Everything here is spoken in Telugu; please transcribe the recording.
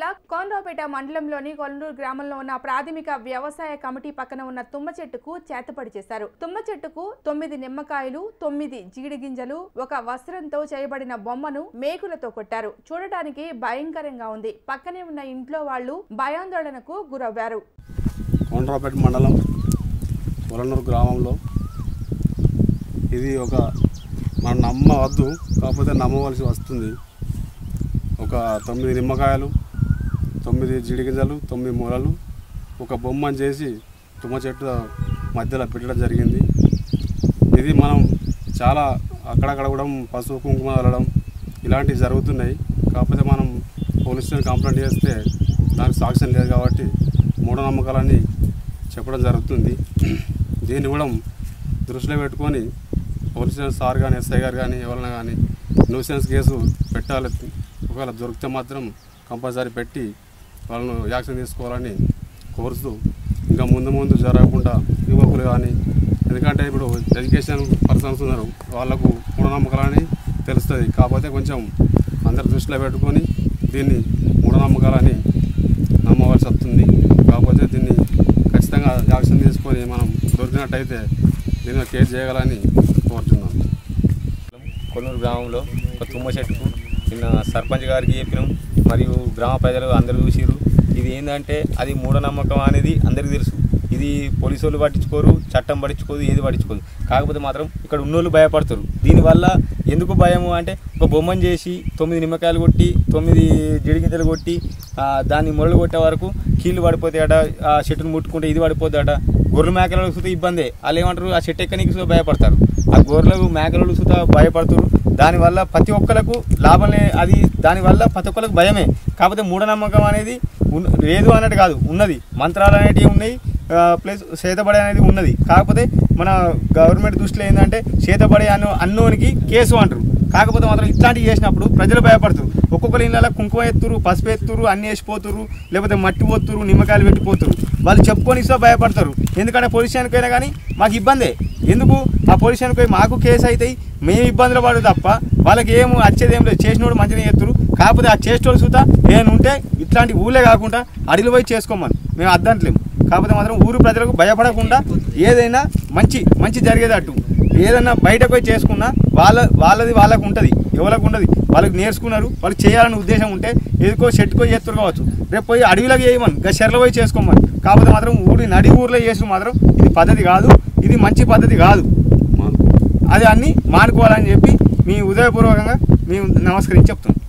జిల్లా కోనరావుపేట మండలంలోని కొల్లూరు గ్రామంలో ఉన్న ప్రాథమిక వ్యవసాయ కమిటీ పక్కన ఉన్న తుమ్మ చెట్టుకు చేతపడి చేశారు తుమ్మ చెట్టుకు తొమ్మిది నిమ్మకాయలు తొమ్మిది జీడి గింజలు ఒక వస్త్రంతో చేయబడిన బొమ్మను మేకులతో కొట్టారు చూడటానికి భయంకరంగా ఉంది పక్కనే ఉన్న ఇంట్లో వాళ్ళు భయాందోళనకు గురవ్వారు కొండ్రాపేట మండలం పొలనూరు గ్రామంలో ఇది ఒక మనం నమ్మవద్దు కాకపోతే నమ్మవలసి వస్తుంది ఒక తొమ్మిది నిమ్మకాయలు తొమ్మిది జిడిగింజలు తొమ్మిది మూలలు ఒక బొమ్మను చేసి తుమ్మ చెట్టు మధ్యలో పెట్టడం జరిగింది ఇది మనం చాలా అక్కడక్కడ కూడా పసుపు కుంకుమ వెళ్ళడం ఇలాంటివి జరుగుతున్నాయి కాకపోతే మనం పోలీస్ స్టేషన్ కంప్లైంట్ చేస్తే దానికి సాక్ష్యం లేదు కాబట్టి మూఢనమ్మకాలని చెప్పడం జరుగుతుంది దీన్ని కూడా దృష్టిలో పెట్టుకొని పోలీస్ స్టేషన్ సార్ కానీ ఎస్ఐ గారు కానీ ఎవరైనా కానీ న్యూసెన్స్ కేసు పెట్టాలి ఒకవేళ దొరికితే మాత్రం కంపల్సరీ పెట్టి వాళ్ళను యాక్షన్ తీసుకోవాలని కోరుతూ ఇంకా ముందు ముందు జరగకుండా యువకులు కానీ ఎందుకంటే ఇప్పుడు ఎడ్యుకేషన్ పర్సన్స్ ఉన్నారు వాళ్ళకు మూఢనమ్మకాలని తెలుస్తుంది కాకపోతే కొంచెం అందరు దృష్టిలో పెట్టుకొని దీన్ని మూఢనమ్మకాలని నమ్మవలసి వస్తుంది కాకపోతే దీన్ని ఖచ్చితంగా యాక్షన్ తీసుకొని మనం దొరికినట్టయితే దీని మీద కేసు చేయగలని కోరుతున్నాను కొల్లూరు గ్రామంలో ఒక తుమ్మ చెట్టుకు నిన్న సర్పంచ్ గారికి చెప్పినాం మరియు గ్రామ ప్రజలు అందరూ చూసిరు ఇది ఏంటంటే అది మూఢనమ్మకం అనేది అందరికీ తెలుసు ఇది పోలీసు వాళ్ళు పట్టించుకోరు చట్టం పట్టించుకోదు ఏది పట్టించుకోదు కాకపోతే మాత్రం ఇక్కడ ఉన్నోళ్ళు భయపడతారు దీనివల్ల ఎందుకు భయము అంటే ఒక బొమ్మను చేసి తొమ్మిది నిమ్మకాయలు కొట్టి తొమ్మిది జిడిగింజలు కొట్టి ఆ, దాన్ని మొరలు కొట్టే వరకు కీళ్ళు పడిపోతాయట ఆ చెట్టును ముట్టుకుంటే ఇది పడిపోతాయట గొర్రెలు మేకలకు సుతా ఇబ్బందే వాళ్ళు ఏమంటారు ఆ చెట్టు ఎక్కనికి సుతా భయపడతారు ఆ గొర్రెలకు మేకలకు సుతా భయపడుతారు దానివల్ల ప్రతి ఒక్కలకు లాభం లే అది దానివల్ల ప్రతి ఒక్కరికి భయమే కాకపోతే మూఢనమ్మకం అనేది ఉన్- లేదు అన్నట్టు కాదు ఉన్నది మంత్రాలు అనేటివి ఉన్నాయి ఆ, ప్లస్ చేతబడి అనేది ఉన్నది కాకపోతే మన గవర్నమెంట్ దృష్టిలో ఏంటంటే చేతబడి అన్న అన్నోనికి కేసు అంటారు కాకపోతే మాత్రం ఇట్లాంటివి చేసినప్పుడు ప్రజలు భయపడతారు ఒక్కొక్కరి ఇళ్ళ కుంకుమ ఎత్తురు పసుపు ఎత్తురు అన్ని వేసిపోతురు లేకపోతే మట్టి పోతురు నిమ్మకాయలు పెట్టిపోతురు వాళ్ళు చెప్పుకొని ఇస్తా భయపడతారు ఎందుకంటే పోలీస్ స్టేషన్కి అయినా కానీ మాకు ఇబ్బందే ఎందుకు ఆ పోలీస్ స్టేషన్కి పోయి మాకు కేసు అవుతాయి మేము ఇబ్బందులు పడు తప్ప వాళ్ళకి ఏం వచ్చేది ఏం లేదు చేసినోడు మంచిగా చేస్తురు కాకపోతే ఆ చేసేటోళ్ళు సుతా ఏమైనా ఉంటే ఇట్లాంటి ఊళ్ళే కాకుండా అడిలు పోయి చేసుకోమని మేము అద్దంట్లేము కాకపోతే మాత్రం ఊరు ప్రజలకు భయపడకుండా ఏదైనా మంచి మంచి జరిగేటట్టు ఏదైనా బయటకు పోయి చేసుకున్నా వాళ్ళ వాళ్ళది వాళ్ళకు ఉంటుంది ఎవరికి ఉండదు వాళ్ళకి నేర్చుకున్నారు వాళ్ళు చేయాలనే ఉద్దేశం ఉంటే ఏదికో చెట్టుకో చేస్తారు కావచ్చు రేపు పోయి అడవిలోకి చేయమని ఇంకా చెర్ల పోయి చేసుకోమని కాకపోతే మాత్రం ఊరి నడి ఊర్లో చేసిన మాత్రం ఇది పద్ధతి కాదు ఇది మంచి పద్ధతి కాదు మా అది అన్ని మానుకోవాలని చెప్పి మీ ఉదయపూర్వకంగా మేము నమస్కరించి చెప్తున్నాం